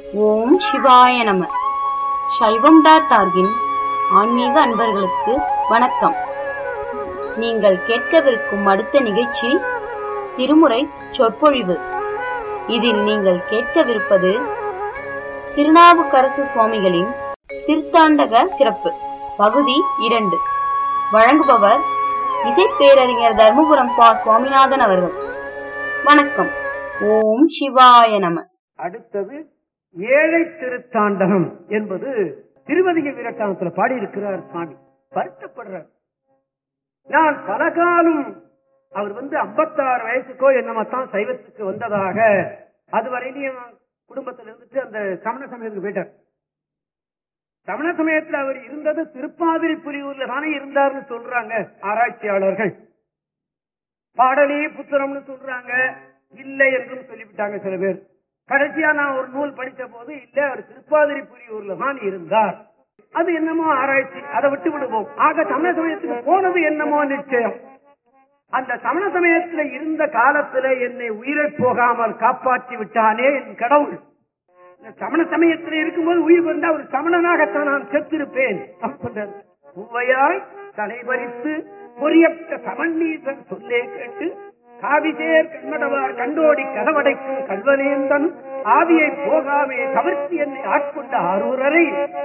ஓம் சிவாய நம சைவம் டாட் ஆர்கின் ஆன்மீக அன்பர்களுக்கு வணக்கம் நீங்கள் கேட்கவிருக்கும் அடுத்த நிகழ்ச்சி திருமுறை சொற்பொழிவு இதில் நீங்கள் கேட்கவிருப்பது திருநாவுக்கரசு சுவாமிகளின் திருத்தாண்டக சிறப்பு பகுதி இரண்டு வழங்குபவர் இசைப்பேரறிஞர் தர்மபுரம் பா சுவாமிநாதன் அவர்கள் வணக்கம் ஓம் சிவாய நம அடுத்தது ஏழை திருத்தாண்டகம் என்பது திருவதிக வீரட்டானத்துல பாடியிருக்கிறார் சுவாமி வருத்தப்படுறார் நான் பல காலம் அவர் வந்து 56 வயசுக்கோ என்னமோ தான் சைவத்துக்கு வந்ததாக அதுவரையிலையும் குடும்பத்தில் இருந்துட்டு அந்த சமண சமயத்துக்கு போயிட்டார் சமண சமயத்தில் அவர் இருந்தது திருப்பாதிரி புலியூர்ல தானே இருந்தார்னு சொல்றாங்க ஆராய்ச்சியாளர்கள் பாடலே புத்தகம்னு சொல்றாங்க இல்லை என்றும் சொல்லிவிட்டாங்க சில பேர் கடைசியா நான் ஒரு நூல் படித்த போது இல்ல அவர் திருப்பாதிரி புலியூர்ல தான் இருந்தார் அது என்னமோ ஆராய்ச்சி அதை விட்டு விடுவோம் ஆக சமண சமயத்துக்கு போனது என்னமோ நிச்சயம் அந்த சமண சமயத்துல இருந்த காலத்துல என்னை உயிரை போகாமல் காப்பாற்றி விட்டானே என் கடவுள் இந்த சமண சமயத்துல இருக்கும்போது உயிர் வந்தா ஒரு சமணனாகத்தான் நான் செத்திருப்பேன் அப்படின்றார். உவ்வையாய் தலைவரித்து பொறியற்ற சமன்னீசன் சொல்லே கேட்டு காவிசேர் கண்ணடவார் கண்டோடி கதவடைக்கும் கல்வனேந்தன் ஆவியை போகாமே தவிர்த்து என்னை ஆட்கொண்ட ஆரூரரை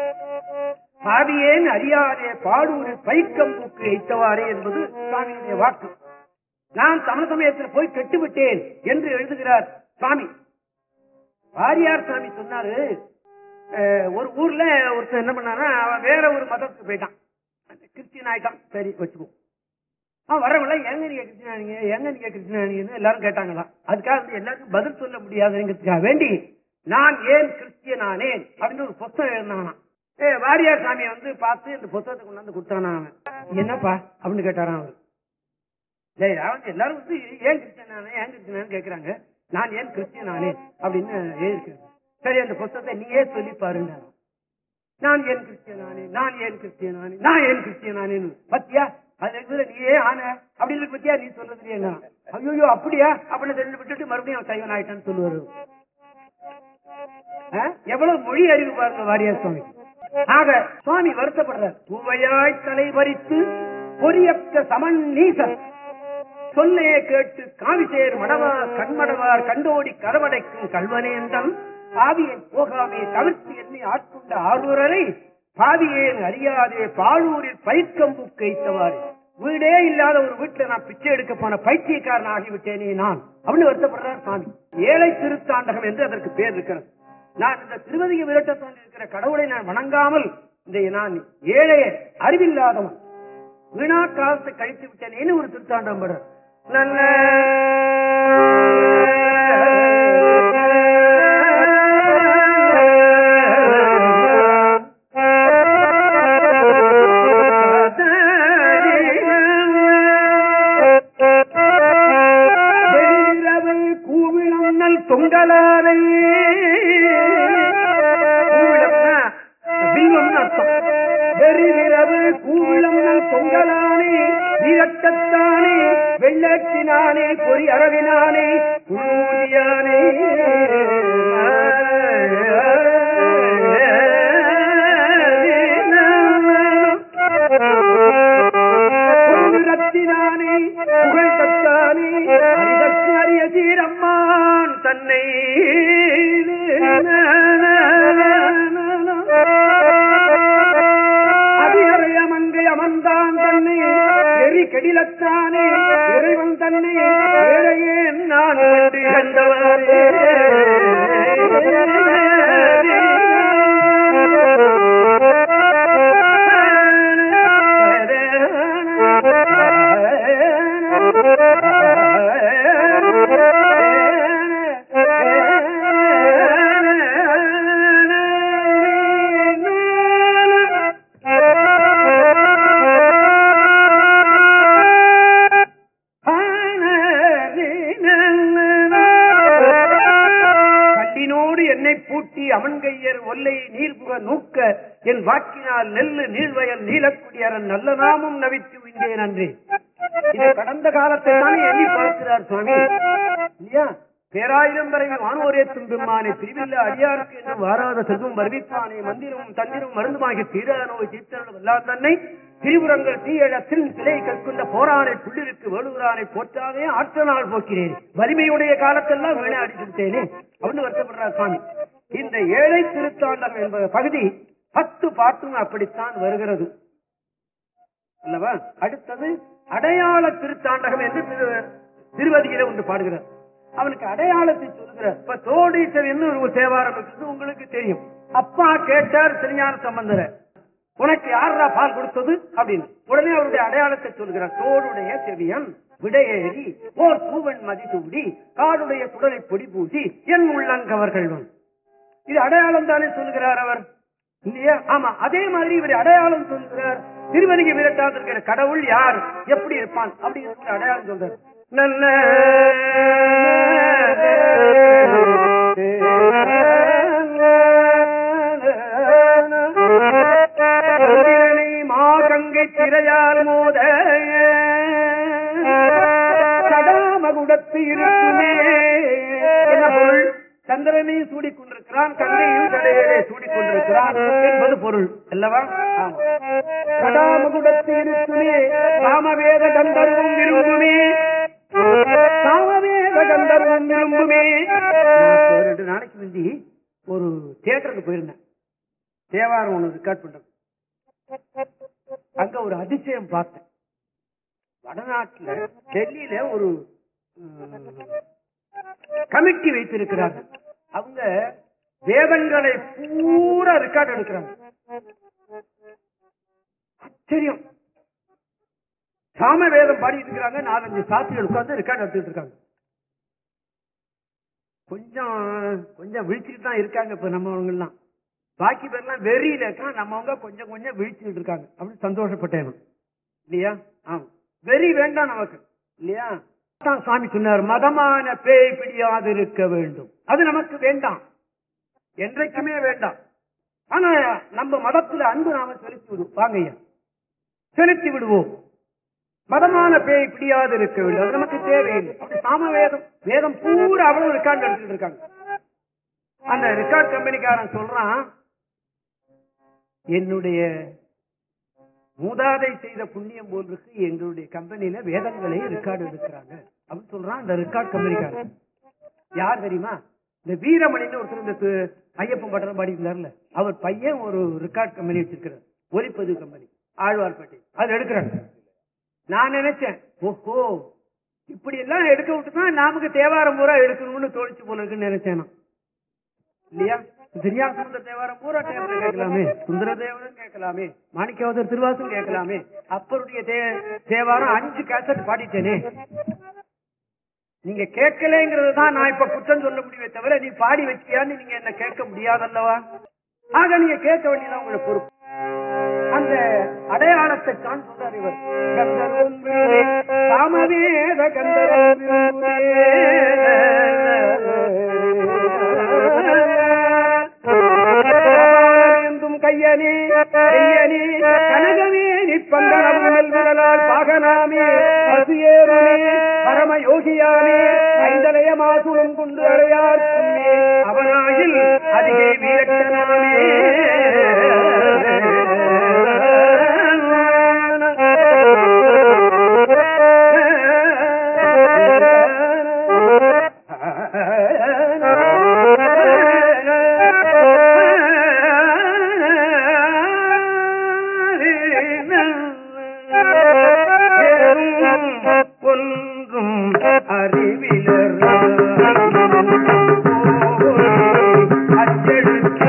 ஆவியேன் அறியாதே பாடூரில் பைக்கம் பூக்கு வைத்தவாறே என்பது சுவாமியுடைய வாக்கு நான் சமண சமயத்தில் போய் கெட்டுவிட்டேன் என்று எழுதுகிறார் சுவாமி வாரியார் சாமி சொன்னாரு அஹ், ஒரு ஊர்ல ஒருத்தன் என்ன பண்ணானா அவன் வேற ஒரு மதத்துக்கு போயிட்டான் கிறிஸ்டியன் ஆயிட்டான் சரி வச்சுக்கோ அவன் வரவங்கள எங்க நீங்க கிறிஸ்டினானீங்க எங்க நீங்க கிறிஸ்டினானீங்கன்னு எல்லாரும் கேட்டாங்களாம் அதுக்காக வந்து எல்லாருக்கும் பதில் சொல்ல முடியாதுங்கிறதுக்காக வேண்டி நான் ஏன் கிறிஸ்டியனானேன் அப்படின்னு ஒரு புத்தகம் எழுதினானாம் ஏ வாரியார் சாமியை வந்து பார்த்து இந்த புத்தகத்தை கொண்டாந்து கொடுத்தானா அவன் என்னப்பா அப்படின்னு கேட்டாராம் அவர் டேய், அதாவது எல்லாரும் வந்து ஏன் கிறிஸ்டியனானே ஏன் கிறிஸ்டியனானு கேக்குறாங்க நான் ஏன் கிறிஸ்டியனானே அப்படின்னு எழுதிருக்கேன் சரி அந்த புத்தகத்தை நீயே சொல்லி பாருங்க நான் ஏன் கிறிஸ்டியனானே நான் ஏன் கிறிஸ்டியனானே நான் ஏன் கிறிஸ்டியனானேன்னு பத்தியா அது இருக்கிற நீயே ஆன அப்படி இருக்கு பத்தியா நீ சொல்றது இல்லையா ஐயோ அப்படியா அப்படின்னு தெரிஞ்சு விட்டுட்டு மறுபடியும் அவன் சைவன் ஆயிட்டான்னு சொல்லுவாரு ஆ? எவ்வளவு மொழி அறிவு பாருங்க வாரியார் சுவாமி ஆக சுவாமி வருத்தப்படுறார் பூவையாய் தலை பறித்து பொறியற்ற சமன் நீசன் சொல்லையே கேட்டு காவிசேர் மடவார் கண்மடவார் கண்டோடி கதவடைக்கும் கல்வனேந்தன் ஆவியை போகாமே தவிர்த்து எண்ணி ஆட்கொண்ட ஆரூரரை பாவியேன் அறியாதே பாழூரில் பயிர்க்கம்பு கைத்தவாறு வீடே இல்லாத ஒரு வீட்டுல நான் பிச்சை எடுக்க போன பைத்தியக்காரன் ஆகிவிட்டேனே நான் அப்படின்னு வருத்தப்படுறார் சாமி ஏழை திருத்தாண்டகம் என்று அதற்கு பேர் இருக்கிறது நான் இந்த திருவதிக விரட்டத்தோடு இருக்கிற கடவுளை நான் வணங்காமல் இந்த நான் ஏழை அறிவில்லாதவன் வீணா காலத்தை கழித்து விட்டேனேன்னு ஒரு திருத்தாண்டம் படுறார் நல்ல கூவிழன்னல் தொங்கலாரை கூவிளம்னா பில்வம்னு அர்த்தம் வெறிவிரவு கூவிளம்னல் தொங்கலானே வீரட்டத்தானே வெள்ளத்தினானே பொறி அரவினானே குழூரியானே பொருளத்தினானே புகழ் தத்தானே அரிதற்கு அரிய சீரம்மான் தன்னை அதிகரைய மங்கை அமர்ந்தான் தன்னை எரி கெடிலத்தானே இறைவன் தன்னை ஏழையே நான் கண்டு கண்டவரே கண்ணினோடு என்னை பூட்டி அவன் கையர் ஒல்லை நீர்புக நூக்க என் வாக்கினால் நெல்லு நீள்வயல் நீலக்குடியரன் நல்ல நாமும் நவித்து விண்டேன் அன்றே இது கடந்த காலத்தை தானே எண்ணி பார்க்கிறார் சுவாமி இல்லையா பேராயிரம் வரை வானோரே துன்பெம்மானே பிரிவில்ல அடியாருக்கு என்று வாராத செல்வம் வருவிப்பானே மந்திரமும் தந்திரும் மருந்துமாகிய தீர நோய் தீர்த்தனும் எல்லாம் தன்னை திரிபுரங்கள் தீயழத்தில் சிலை கற்கொண்ட போரானை புள்ளிருக்கு வேலுகிறானை போற்றாதே ஆற்ற நாள் போக்கிறேன் வலிமையுடைய காலத்தெல்லாம் வேணை அடித்து விட்டேனே அப்படின்னு வருத்தப்படுறார் சுவாமி இந்த ஏழை திருத்தாண்டம் என்பது பகுதி பத்து பாட்டும் அப்படித்தான் வருகிறது அல்லவா அடுத்தது அடையாள திருத்தாண்டகம் என்று திரு- திருவதியில ஒன்று பாடுகிறார் அவனுக்கு அடையாளத்தை சொல்லுகிறார் இப்ப தோடீசன் ஒரு தேவாரம் இருக்குது உங்களுக்கு தெரியும் அப்பா கேட்டார் திருஞான சம்பந்தர உனக்கு யாரா பால் கொடுத்தது அப்படின்னு உடனே அவருடைய அடையாளத்தை சொல்கிறார் தோடுடைய செவியன் விடையேறி ஓர் பூவன் மதிசூடி காடுடைய குடலை பொடி பூசி என் உள்ளங்கவர்கள் இது அடையாளம் தானே சொல்லுகிறார் அவர் இல்லையா ஆமா அதே மாதிரி இவர் அடையாளம் சொல்லுகிறார் திருவதிக விரட்டாத இருக்கிற கடவுள் யார் எப்படி இருப்பான் அப்படிங்கிற அடையாளம் சொல்றார் நல்ல சந்திரனை மாகங்கை திரையால் மோத சடாமகுடத்து இருக்குமே என்ன பொருள் சந்திரனை சூடிக் கொண்டிருக்கிறான் கங்கையும் கடையிலே சூடிக் கொண்டிருக்கிறான் என்பது பொருள் அல்லவா ஆமா. சடாமகுடத்து இருக்குமே சாமவேத கந்தர்வம் விரும்புமே சாமவேத கந்தர்வம் விரும்புமே நான் இப்ப ரெண்டு நாளைக்கு முந்தி ஒரு தியேட்டருக்கு போயிருந்தேன் தேவாரம் ஒண்ணு ரெக்கார்ட் பண்றது அங்க ஒரு அதிசயம் பார்த்தேன் வடநாட்டுல டெல்லியில ஒரு கமிட்டி வைத்திருக்கிறார்கள் அவங்க வேதங்களை பூரா ரெக்கார்ட் எடுக்கிறாங்க ஆச்சரியம் சாம வேதம் பாடிட்டு இருக்காங்க நாலஞ்சு சாஸ்திரிகள் உட்கார்ந்து ரெக்கார்ட் எடுத்துட்டு இருக்காங்க கொஞ்சம் கொஞ்சம் விழிச்சுட்டு தான் இருக்காங்க இப்ப நம்ம எல்லாம் பாக்கி பேர்லாம் வெறியில இருக்கான் நம்மவங்க கொஞ்சம் கொஞ்சம் விழிச்சுட்டு இருக்காங்க அப்படின்னு சந்தோஷப்பட்டேன் நான். இல்லையா ஆமா வெறி வேண்டாம் நமக்கு இல்லையா தான் சாமி சொன்னார் மதமான பேய் பிடியாது இருக்க வேண்டும் அது நமக்கு வேண்டாம் என்றைக்குமே வேண்டாம் ஆனா நம்ம மதத்துல அன்பு நாம செலுத்தி விடுவோம் வாங்க ஐயா செலுத்தி விடுவோம் மதமான பேய் பிடியாது இருக்க வேண்டும் அது நமக்கு தேவையில்லை அப்படி சாம வேதம் வேதம் பூரா அவ்வளவு ரெக்கார்ட் எடுத்துட்டு இருக்காங்க அந்த ரெக்கார்ட் கம்பெனிக்காரன் சொல்றான் என்னுடைய மூதாதை செய்த புண்ணியம் போன்றுக்கு எங்களுடைய கம்பெனியில வேதங்களை ரெக்கார்டு எடுக்கிறாங்க அப்படின்னு சொல்றான் அந்த ரெக்கார்ட் கம்பெனிக்காரன் யார் தெரியுமா இந்த வீரமணின்னு ஒருத்தர் இந்த து- ஐயப்பன் பட்டம் பாடிக்கிறார்ல அவர் பையன் ஒரு ரெக்கார்ட் கம்பெனி வச்சிருக்கிறார் ஒலிப்பதிவு கம்பெனி ஆழ்வார்பேட்டை அது எடுக்கிறாங்க நான் நினைச்சேன் ஓஹோ இப்படி எல்லாம் எடுக்க விட்டுதான் நமக்கு தேவாரம் பூரா எடுக்கணும்னு தோழிச்சு போல இருக்குன்னு நினைச்சேன் நான். இல்லையா திரியா சுந்தர தேவாரம் பூரா டேப்ல கேட்கலாமே சுந்தர தேவனும் கேட்கலாமே மாணிக்கவாதர் திருவாசம் கேட்கலாமே அப்பருடைய தே- தேவாரம் அஞ்சு கேசட் பாடிட்டேனே நீங்க கேட்கலங்கிறது தான் நான் இப்ப குற்றம் சொல்ல முடியுமே தவிர நீ பாடி வச்சியான்னு நீங்க என்ன கேட்க முடியாதல்லவா ஆக நீங்க கேட்க வேண்டியதான் உங்களை பொறுப்பு அந்த அடையாளத்தை தான் சொல்றார் இவர் கந்தர்வம் விரும்பே, சாமவேத கந்தர்வம் விரும்பும் கையனே கையனே கனகமே நிற்பந்தனவும் மெல்விரலால் பாகனாமே பசுயேறுமே பரம யோகியாமே ஐந்தலைய மாசுளம் கொண்டு அடையார் புண்ணே. அவனாயில் அதிகை வீரட்டனாமே ஒன்றும் அறிவிலர் அச்செடுத்து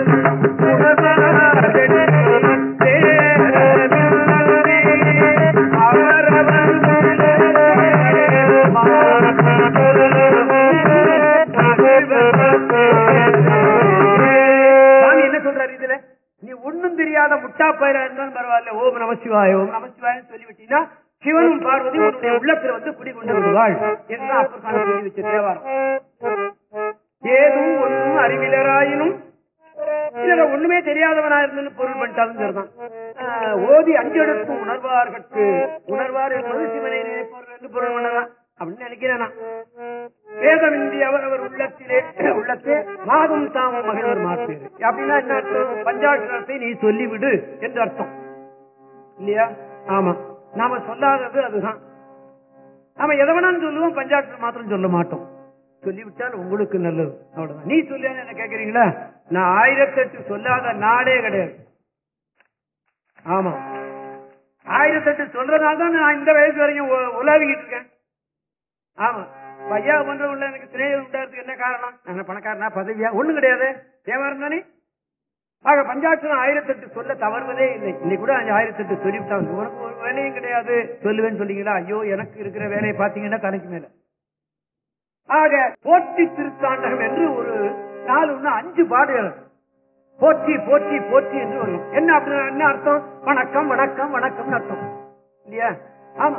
சாமி என்ன சொல்றாரு இதுல நீ ஒண்ணும் தெரியாத முட்டா பயிரா இருந்தாலும் பரவாயில்ல ஓம் நமசிவாய ஓம் நமசிவாயன்னு சொல்லிவிட்டீங்கன்னா சிவனும் பார்வதி உன்னுடைய உள்ளத்துல வந்து குடிகொண்டு விடுவாள் என்று அப்பர் சாமி சொல்லி வச்ச தேவாரம் ஏதும் ஒன்றும் அறிவிலராயினும் இதுல ஒண்ணுமே தெரியாதவனா இருந்து பொருள் பண்ணிட்டாலும் சரிதான் ஆஹ், ஓதி அஞ்செடுக்கும் உணர்வார்கட்கு உணர்வார் என்பது சிவனை நினைப்பவர்கள் என்று பொருள் பண்ணலாம் அப்படின்னு நினைக்கிறேன் நான் வேதமின்றி அவர் அவர் உள்ளத்திலே உள்ளத்தே மாதம் தாமும் மகிழ்வர் மாற்றேரு அப்படின்னா என்ன அர்த்தம்? பஞ்சாட்சரத்தை நீ சொல்லிவிடு என்று அர்த்தம் இல்லையா ஆமா நாம சொல்லாதது அதுதான் நாம எதை வேணாலும் சொல்லுவோம் பஞ்சாட்சரம் மாத்திரம் சொல்ல மாட்டோம் சொல்லிவிட்டால் உங்களுக்கு நல்லது அவ்வளவுதான் நீ சொல்லியான்னு என்ன கேக்குறீங்களா நான் ஆயிரத்தெட்டு சொல்லாத நாடே கிடையாது ஆமா ஆயிரத்தெட்டு சொல்றதுனால தான் நான் இந்த வயசு வரைக்கும் உ- உலாவிக்கிட்டு இருக்கேன் ஆமா பையா பண்ற உள்ள எனக்கு சிநேகம் உண்டாருக்கு என்ன காரணம் நான் பணக்காரனா பதவியா ஒண்ணும் கிடையாது தேவாரம் தானே ஆக பஞ்சாட்சரம் ஆயிரத்தெட்டு சொல்ல தவறுவதே இல்லை இன்னைக்கு கூட அஞ்சு ஆயிரத்தெட்டு சொல்லிவிட்டாங்க உனக்கு ஒரு வேலையும் கிடையாது சொல்லுவேன்னு சொன்னீங்களா ஐயோ எனக்கு இருக்கிற வேலையை பாத்தீங்கன்னா தலைக்கு மேல ஆக போற்றி திருத்தாண்டகம் என்று ஒரு நாலு ஒண்ணு அஞ்சு பாடுகள் போற்றி போற்றி போற்றி என்று வரும் என்ன அப்படின்னா என்ன அர்த்தம் வணக்கம் வணக்கம் வணக்கம்னு அர்த்தம் இல்லையா ஆமா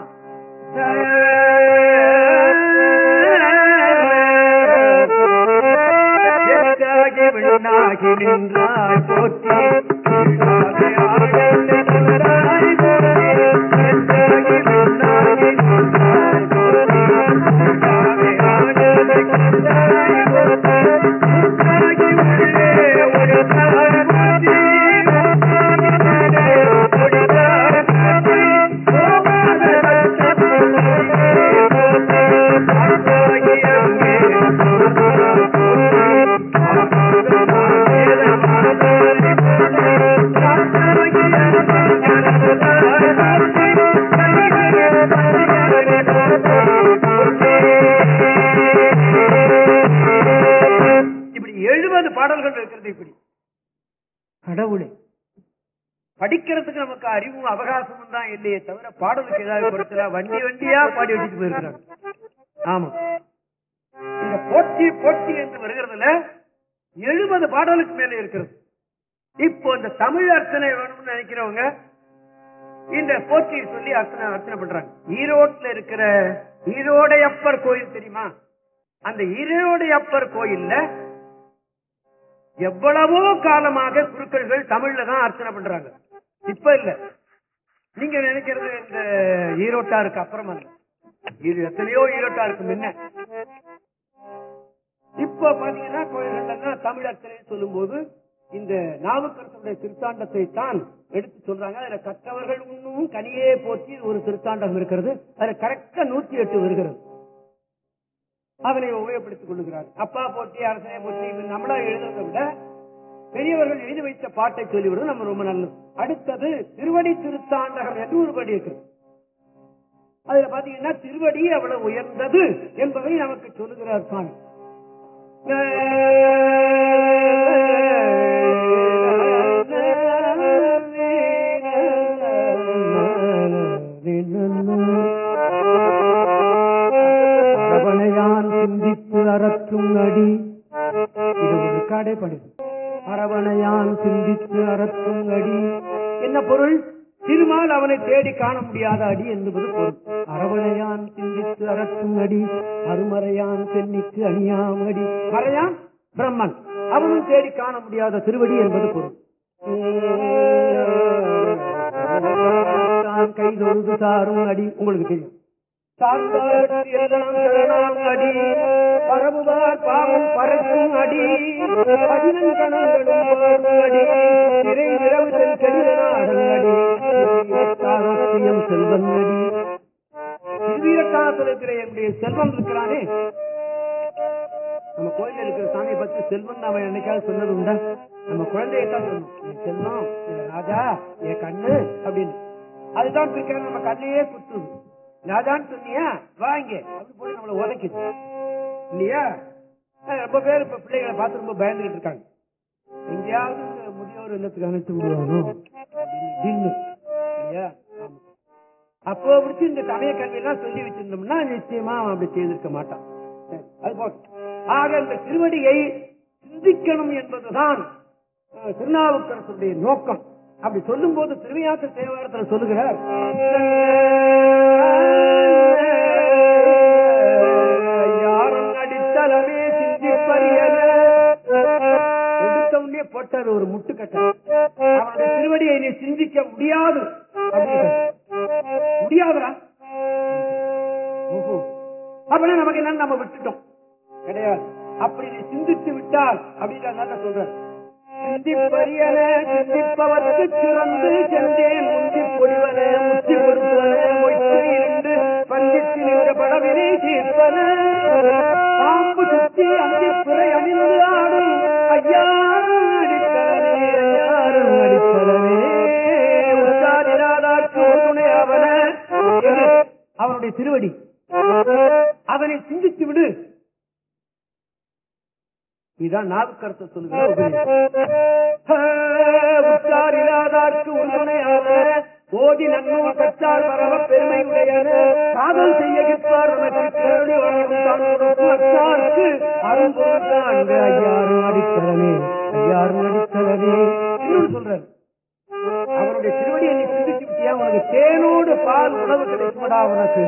எட்டாகி விண்ணாகி நின்றாய் போற்றி எட்டாகி ஆடலை நின்றாய் போற்றி. எட்டாகி விண்ணாகி நின்றாய் போற்றி. எட்டாகி ஆடலை நின்றாய் போற்றி. முத்தாகி உள்ளே ஒளித்தாய் போற்றி. முத்தாகி உள்ளே ஒளித்தாய் போற்றி. சோமாத இப்படி எழுபது பாடல்கள் இருக்கிறது இப்படி கடவுளே படிக்கிறதுக்கு நமக்கு அறிவும் அவகாசமும் தான் இல்லையே தவிர பாடலுக்கு ஏதாவது கொடுத்தா வண்டி வண்டியா பாடி வச்சுட்டு போயிருக்கிறாங்க ஆமா இந்த போட்டி போட்டி என்று வருகிறதுல எழுபது பாடலுக்கு மேல இருக்கிறது இப்போ இந்த தமிழ் அர்ச்சனை வேணும்னு நினைக்கிறவங்க இந்த போட்டியை சொல்லி அர்ச்சனை அர்ச்சனை பண்றாங்க ஈரோட்ல இருக்கிற ஈரோடையப்பர் கோயில் தெரியுமா அந்த ஈரோடையப்பர் கோயில்ல எவ்வளவோ காலமாக குருக்கள்கள் தமிழ்ல தான் அர்ச்சனை பண்றாங்க இப்ப இல்ல நீங்க நினைக்கிறது இந்த ஈரோட்டாருக்கு அப்புறமா இல்ல இது எத்தனையோ ஈரோட்டாருக்கு முன்ன இப்ப பாத்தீங்கன்னா கோயில்கள்ல தமிழ் அர்ச்சனை சொல்லும் போது இந்த நாவுக்கரசனுடைய திருத்தாண்டத்தை தான் எடுத்து சொல்றாங்க அதுல கற்றவர்கள் இன்னும் கனியே போற்றி ஒரு திருத்தாண்டம் இருக்கிறது அதுல கரெக்டா நூத்தி எட்டு வருகிறது அதனை உபயோகப்படுத்திக் கொள்ளுகிறார் அப்பா போற்றி அரசனை போற்றி இப்படி நம்மளா எழுதுறதை விட பெரியவர்கள் எழுதி வைத்த பாட்டை சொல்லிவிடுறது நம்ம ரொம்ப நல்லது அடுத்தது திருவடி திருத்தாண்டகம் என்று ஒரு படி இருக்கு அதுல பாத்தீங்கன்னா திருவடி அவ்வளவு உயர்ந்தது என்பதை நமக்கு சொல்லுகிறார் சுவாமி அரவணையான் சிந்தித்து அறற்றும் அடி இது ஒரு காடே படிது அரவணையான் சிந்தித்து அறற்றும் அடி என்ன பொருள் திருமால் அவனை தேடி காண முடியாத அடி என்பது பொருள் அரவணையான் சிந்தித்து அறற்றும் அடி அருமறையான் சென்னிக்கு அணியாம் அடி மறையான் பிரம்மன் அவனும் தேடி காண முடியாத திருவடி என்பது பொருள் தான் கை தொழுது சாரும் அடி உங்களுக்கு தெரியும் சார்ந்தார்க்கு எல்லாம் சரணாம் அடி பரவுவார் பாவம் பறக்கும் அடி பதினங்கணங்களும் பாடும் அடி நிறை நிறவு செல் கடிதனாடும் அடி சாரஸ்யம் செல்வன் அடி திருவீரக்காலத்தில் இருக்கிற என்னுடைய செல்வம் இருக்கிறானே நம்ம கோயில்ல இருக்கிற சாமியை பத்தி செல்வம் நாம என்னைக்காவது சொன்னது உண்டா நம்ம குழந்தையத்தான் சொல்லணும் என் செல்வம் என் ராஜா என் கண்ணு அப்படின்னு அதுதான் பிடிக்கிற நம்ம கண்ணையே குத்துது ராஜான்னு சொன்னியா வாங்க அப்படி போய் நம்மளை உதைக்குது இல்லையா அஹ் ரொம்ப பேர் இப்ப பிள்ளைகளை பார்த்து ரொம்ப பயந்துகிட்டு இருக்காங்க எங்கேயாவது இந்த முதியோர் இல்லத்துக்கு அனுப்பிச்சு விடுவானோ அப்படின்னு இல்லையா ஆமா. அப்போ பிடிச்சி இந்த சமய கல்வி எல்லாம் சொல்லி வச்சிருந்தோம்னா நிச்சயமா அவன் அப்படி செய்திருக்க மாட்டான் சரி, அது போட்டு ஆக இந்த திருவடியை சிந்திக்கணும் என்பதுதான் அஹ், திருநாவுக்கரசுடைய நோக்கம் அப்படி சொல்லும் போது திருவியாத்த தேவாரத்தில் சொல்லுகிறார் யாரும் அடித்தளமே சிந்திப்பறியன எடுத்த உடனே போட்டார் ஒரு முட்டுக்கட்டை அவனுடைய திருவடியை நீ சிந்திக்க முடியாது அப்படின்றார். முடியாதுடா ஓஹோ அப்படின்னா நமக்கு என்னன்னு நம்ம விட்டுட்டோம் கிடையாது அப்படி நீ சிந்தித்து விட்டால் அப்படின்னு சொல்ற சிந்திப்பரியன சிந்திப்பவர்க்கு சிறந்து சென்றேன் முந்தி பொடிவன முத்தி கொடுப்பன மொய்த்து இருந்து பந்தித்து நின்ற படவினை தீர்ப்பன பாம்பு சுத்தி அந்தி பிறை அணிந்து ஆடும் ஐயாரும் அடிப்பலனே ஐயாரும் அடிப்பலனே உச்சாரினாதாக்கு ஒரு துணை அவன அவனுடைய திருவடி அதனை சிந்தித்து விடு இதுதான் நாவுக்கரச சொல்லுகிற உச்சாரிலாதார்க்கு உறுதுணையான ஓதி நன்னூல் கற்றார் பரவ பெருமையுடையன காதல் செய்ய கிற்பார் உனக்கு கருணை வழங்கும் தான் கொடுக்கும் அச்சார்க்கு அரும்பொருள் காண்க ஐயாரும் அடித்தலனே ஐயாரும் அடித்தலனே இன்னொரு சொல்றார் அவருடைய திருவடியை நீ சிந்திச்சு விட்டியா உனக்கு தேனோடு பால் உணவு கிடைக்குமடா உனக்கு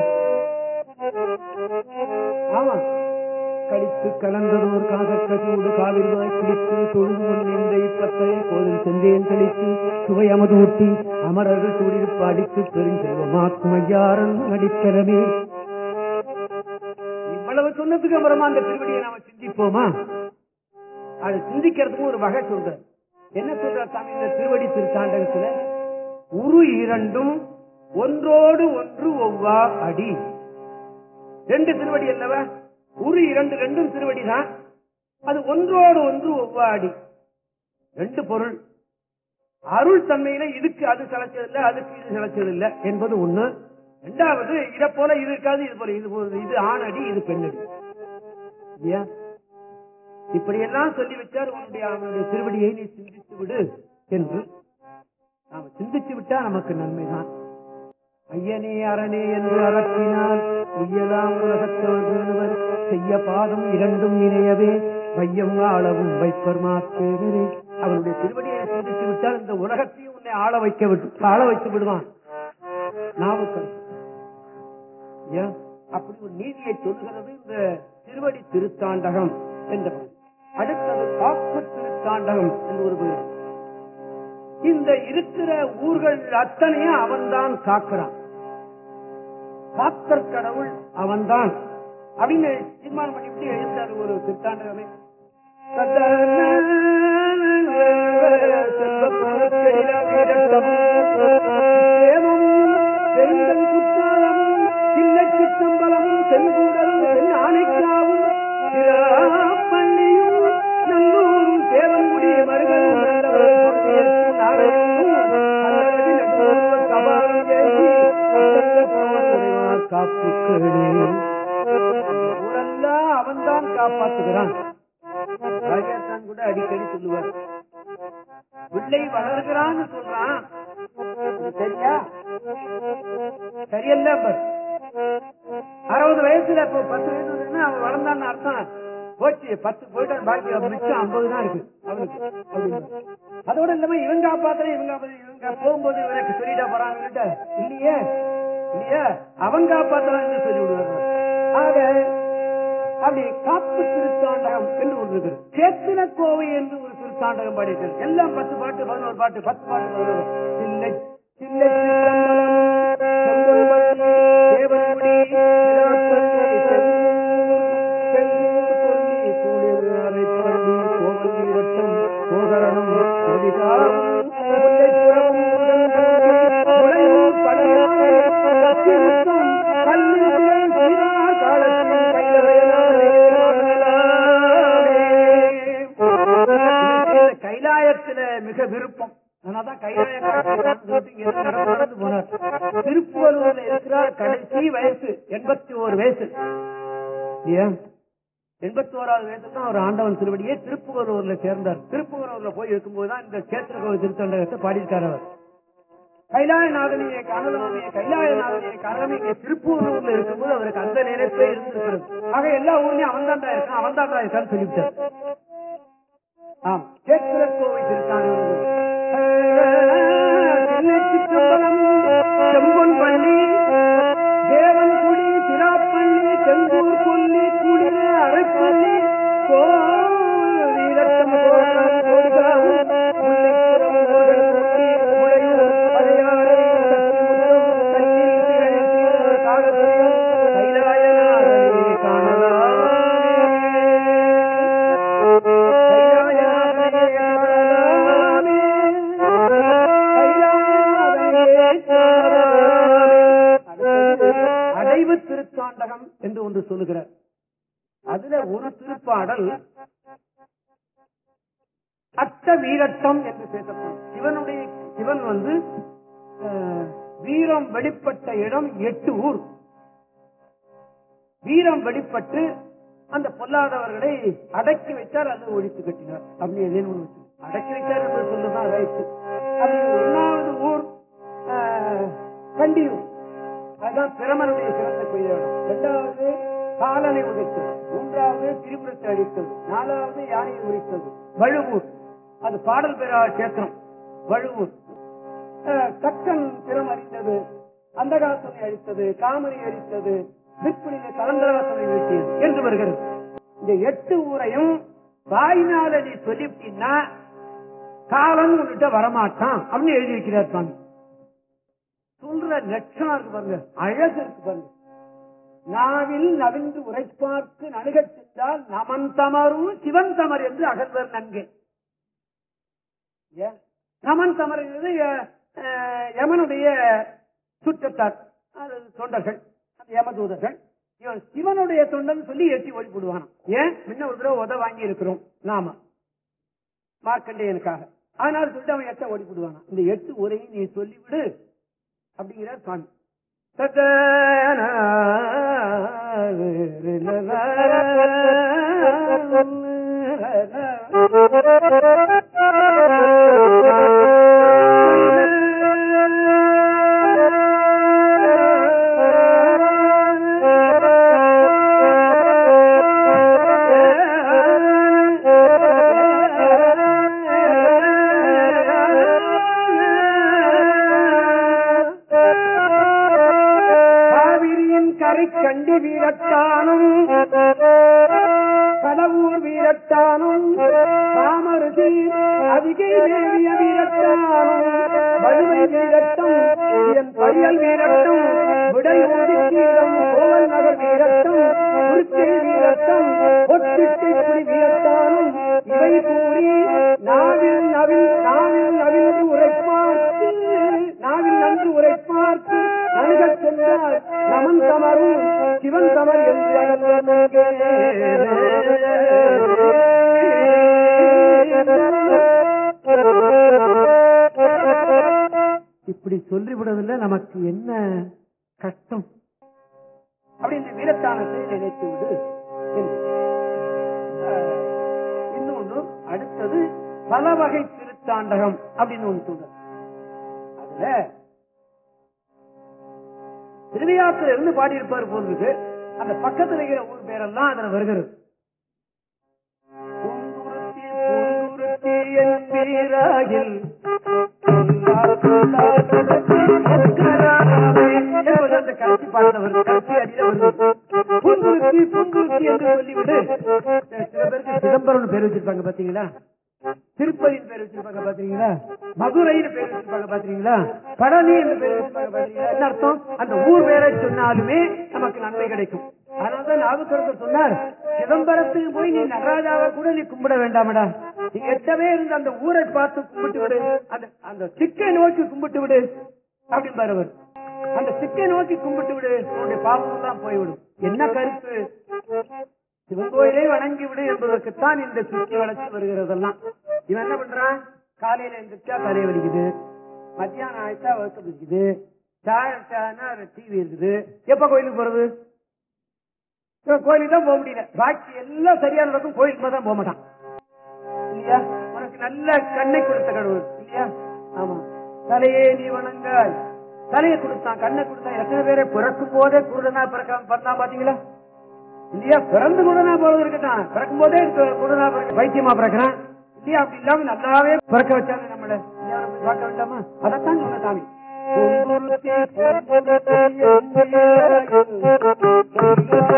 ஆமா கழித்து கலந்ததோர் காதற்கசூடு காவிரிவாய் குளித்து தொழுது கொண்டிருந்த இப்பத்தை கோதில் சென்றேன் கழித்து சுவை அமது ஊட்டி அமரர்கள் சூடிருப்பு அடித்து பெருஞ்செல்வமாக்கும் ஐயாரன் அடித்தலமே இவ்வளவு சொன்னதுக்கு அப்புறமா அந்த திருவடியை நாம சிந்திப்போமா அது சிந்திக்கிறதுக்கு ஒரு வகை சொல்ற என்ன சொல்ற சாமி இந்த திருவடி திருத்தாண்டகத்துல உரு இரண்டும் ஒன்றோடு ஒன்று ஒவ்வா அடி ரெண்டு திருவடி அல்லவா உரு இரண்டு ரெண்டும் திருவடி தான் அது ஒன்றோடு ஒன்று ஒவ்வாடி ரெண்டு பொருள் அருள் தன்மையில இதுக்கு அது சளைச்சதில்லை அதுக்கு இது சளைச்சதில்லை என்பது ஒண்ணு ரெண்டாவது இதை போல இது இருக்காது இது போல இது போல இது ஆணடி இது பெண்ணடி இல்லையா இப்படியெல்லாம் சொல்லி வச்சார் உன்னுடைய அவனுடைய திருவடியை நீ சிந்தித்து விடு என்று நாம சிந்தித்து விட்டா நமக்கு நன்மைதான் ஐயனே அரணே என்று அறத்தினால் உய்யலாம் உலகத்தவர் செய்ய பாதம் இரண்டும் இணையவே வையம் ஆளவும் வைப்பர் மாற்றே அவருடைய திருவடியை சிந்தித்து விட்டால் இந்த உலகத்தையும் உன்னை ஆள வைக்க விட்டு ஆள வைத்து விடுவான் நாவுக்கரசு ஏன் அப்படி ஒரு நீதியை சொல்லுகிறது இந்த திருவடி திருத்தாண்டகம் என்ற பகுதி அடுத்தது காப்பு திருத்தாண்டகம் என்று ஒரு பகுதி இந்த இருக்கிற ஊர்கள் அத்தனையும் அவன்தான் காக்கிறான் காத்தர் கடவுள் அவன்தான் அப்படின்னு தீர்மானம் பண்ணிவிட்டு எழுந்தார் ஒரு திருத்தாண்டகமே சித்தம்பலமும் செங்கூடலும் தென் ஆணைக்காவும் பள்ளியும் நல்லூரும் சேவன்குடி மருகன் அவன்தான் காப்பாற்றுகிறான் ராஜாத்தான் கூட அடிக்கடி சொல்லுவார் பிள்ளை வளர்கிறான்னு சொல்றான் இது சரியா சரியல்ல பார். அறுபது வயசுல இப்ப பத்து வயசு வந்ததுன்னா அவன் வளர்ந்தான்னு அர்த்தம் போச்சு பத்து போயிட்டு பாக்கி அவன் மிச்சம் ஐம்பது தான் இருக்கு அவனுக்கு அப்படின்னு. அதோட இல்லாம இவன் காப்பாத்துறேன் இவங்க காப்பாத்துறேன், இவங்க போகும்போது இவனுக்கு சொல்லிட்டா போறாங்க இல்லையே இல்லையா அவன் காப்பாத்துறான்னு சொல்லி விடுவாங்க ஆக அப்படி காப்பு திருத்தாண்டகம் என்று ஒன்று இருக்குது சேத்தின கோவை என்று ஒரு திருத்தாண்டகம் பாடியிருக்கிறது எல்லாம் பத்து பாட்டு பதினோரு பாட்டு பத்து பாட்டு பதினோரு சில்லை சில்லை சிற்றம்பலம், செம்பொல்மணி, தேவன்முடி, சிராப்பள்ளி, செந்தூர், செந்தூர் கொல்லி, சூழில் அரைப்பள்ளி, கோவல்லி வட்டம், கோகரணம், கவிதாவும், முல்லைப்புறமும், முளையூர் படையாறு, கத்திமுத்தம், கல்லில் சீரார் காலத்தில் கைலாயமே. கைலாயத்துல மிக விருப்பம் அதனாலதான் கைலாய நடந்து போனார் திருப்புவலூர்ல இருக்கிறார் கடைசி வயசு எண்பத்தி ஓரு வயசு ஏன் எண்பத்தி ஓராவது வயசுல தான் அவர் ஆண்டவன் திருவடியே திருப்புவலூர்ல சேர்ந்தார் திருப்புவலூர்ல போய் இருக்கும்போது தான் இந்த கேத்திர கோவில் திருத்தண்டகத்தை பாடியிருக்கார் அவர் கைலாயநாதனிய கனலமே கைலாயநாதனிய கனலமே இங்க திருப்பூர்ல இருக்கும்போது அவருக்கு அந்த நினைப்பே இருந்திருக்கிறது ஆக எல்லா ஊர்லயும் அவன் தாண்டா இருக்கான் அவன் தாண்டா இருக்கான்னு சொல்லிவிட்டார் ஆம் கேத்திர கோவை திருத்தாண்டகம் சிற்றம்பலம் செம்பொன் பள்ளி தேவன் குடி திராப்பள்ளி செந்தூர் கொல்லி குடில அரைப்பள்ளி கோவிலட்டம் கோலம் கோடுகாவும் முல்லைப்புறம் ஊர்கள் கொட்டி முளையூர் பழையாறை சத்திமுத்தம் கல்லில் திகழ் காலத்தில் கைலாயனாரே திருத்தாண்டகம் என்று ஒன்று சொல்லுகிறார் அதுல ஒரு திருப்பாடல் அட்ட வீரட்டம் என்று பேசப்படும் சிவனுடைய சிவன் வந்து அஹ், வீரம் வெளிப்பட்ட இடம் எட்டு ஊர் வீரம் வெளிப்பட்டு அந்த பொல்லாதவர்களை அடக்கி வைத்தார் அல்லது ஒழித்து கட்டினார் அப்படி எதுன்னு ஒண்ணு வச்சு. அடக்கி வைத்தார் என்று சொல்லுதான் ரைட்டு அப்படி ஒன்னாவது ஊர் ஆஹ், கண்டியூர் அதுதான் பிரமனுடைய சிறந்த கொய்தாடம் இரண்டாவது காலனை உதைத்தது மூன்றாவது திரிபுரத்தை அழித்தது நாலாவது யானையை உரித்தது வழுவூர் அது பாடல் பெறா கேத்திரம் வழுவூர் ஆஹ், தக்கன் திறம் அறிந்தது அந்தகாசனை அழித்தது காமனை அழித்தது விற்பனையை கலந்தராசனை வீழ்த்தியது என்று வருகிறது இந்த எட்டு ஊரையும் வாய்னால நீ சொல்லிவிட்டீங்கன்னா காலன் உன்கிட்ட வரமாட்டான் அப்படின்னு எழுதி வைக்கிறார் சுவாமி சொல்ற லட்சணம் இருக்கு பாருங்க அழகு இருக்கு பாருங்க நாவில் நவிந்து உரைப்பார்க்கு நணுகச் சென்றால் நமன் தமரும் சிவன் தமர் என்று அகழ்வர் நன்கு ஏன்? நமன் தமர் என்பது அஹ், அஹ், யமனுடைய சுற்றத்தார் அது தொண்டர்கள் அந்த யமதூதர்கள் இவன் சிவனுடைய தொண்டன் சொல்லி எட்டி ஓடி போடுவானாம் ஏன் முன்ன ஒரு தடவை உத வாங்கி இருக்கிறோம் நாம மார்க்கண்டேயனுக்காக அதனால சொல்லிட்டு அவன் எட்ட ஓடி போடுவானாம் இந்த எட்டு உரையும் நீ சொல்லிவிடு அப்படிங்கிறார் சுவாமி காவிரியின் கரை கண்டி வீரத்தானும் கடவுர் வீரத்தானும் காமருதி அதிகை தேவிய வீரத்தானும் வலுவை வீரட்டம் என் பரியல் வீரட்டம் விடை ஓதிக்கீழம் கோவல் நகர் வீரட்டம் குறுக்கை வீரட்டம் ஒத்திட்டை புலி வீரத்தானும் இவை கூறி நாவில் நவில் நாவில் நவிழ்ந்து உரைப்பார்த்து நாவில் நன்கு உரைப்பார்த்து நணுகச் சென்றார் நமன் தமரும் சிவன் தமர் என்று இப்படி சொல்லிவிடுவதில்ல நமக்கு என்ன கஷ்டம் அப்படி இந்த வீரத்தானத்தை நினைத்து விடு என்று. அஹ், இன்னொன்று அடுத்தது பல வகை திருத்தாண்டகம் அப்படின்னு ஒன்று சொல்ற அதுல திருவிழாத்துல இருந்து பாடியிருப்பார் போல் இருக்கு அந்த பக்கத்துல இருக்கிற ஊர் பேரெல்லாம் அதுல வருகிறது பூங்குருத்தி, பூங்குருத்தி என் பேராகில் என்பது அந்த கடைசி பாட்டுல வருது. கடைசி அடியில வருது. பூங்குருத்தி, பூங்குருத்தி என்று சொல்லிவிடு சில பேருக்கு சிதம்பரம்னு பேர் வச்சிருப்பாங்க பாத்தீங்களா திருப்பதின்னு பேர் வச்சிருப்பாங்க பாத்தீங்களா மதுரைன்னு பேர் வச்சிருப்பாங்க பாத்தீங்களா பழனி என்று பேர் வச்சிருப்பாங்க பாத்தீங்களா என்ன அர்த்தம் அந்த ஊர் பேரை சொன்னாலுமே நமக்கு நன்மை கிடைக்கும் அதனாலதான் நாவுக்கரசர் சொன்னார் சிதம்பரத்துக்கு போய் நீ நடராஜாவை கூட நீ கும்பிட வேண்டாமடா நீ எட்டவே இருந்து அந்த ஊரை பார்த்து கும்பிட்டு விடு அந்த அந்த சிக்கை நோக்கி கும்பிட்டு விடு அப்படின்னு அவர் அந்த சிக்கை நோக்கி கும்பிட்டு விடு உன்னுடைய பாவம் எல்லாம் போய்விடும் என்ன கருத்து சிவன் கோயிலை வணங்கி விடு என்பதற்குத்தான் இந்த சுற்றி வளர்ச்சி வருகிறதெல்லாம் இவன் என்ன பண்றான் காலையில எந்திரிச்சா தலை வலிக்குது மத்தியானம் ஆயிட்டா வகுத்து பிடிக்குது சாயட்டானா டிவி இருக்குது எப்ப கோயிலுக்கு போறது இவன் கோயிலுக்கு தான் போக முடியல பாக்கி எல்லாம் சரியா நடக்கும் கோயிலுக்கு தான் போக மாட்டான் இல்லையா உனக்கு நல்ல கண்ணை கொடுத்த கடவுள் இல்லையா ஆமா தலையே நீ வணங்காய் தலையை கொடுத்தான் கண்ணை கொடுத்தான் எத்தனை பேரை பிறக்கும் போதே குருடனா பிறக்காம பண்ணா பாத்தீங்களா இல்லையா பிறந்து குருடனா போறது இருக்கட்டும் பிறக்கும் போதே குருடனா பிறக்க பைத்தியமா பிறக்கிறான் இல்லையா அப்படி இல்லாம நல்லாவே பிறக்க வச்சாங்க நம்மள இல்லையா, நம்ம பார்க்க வேண்டாமா அதைத்தான் சொன்ன சாமி பொங்குருத்தி, பொங்குருத்தி, என்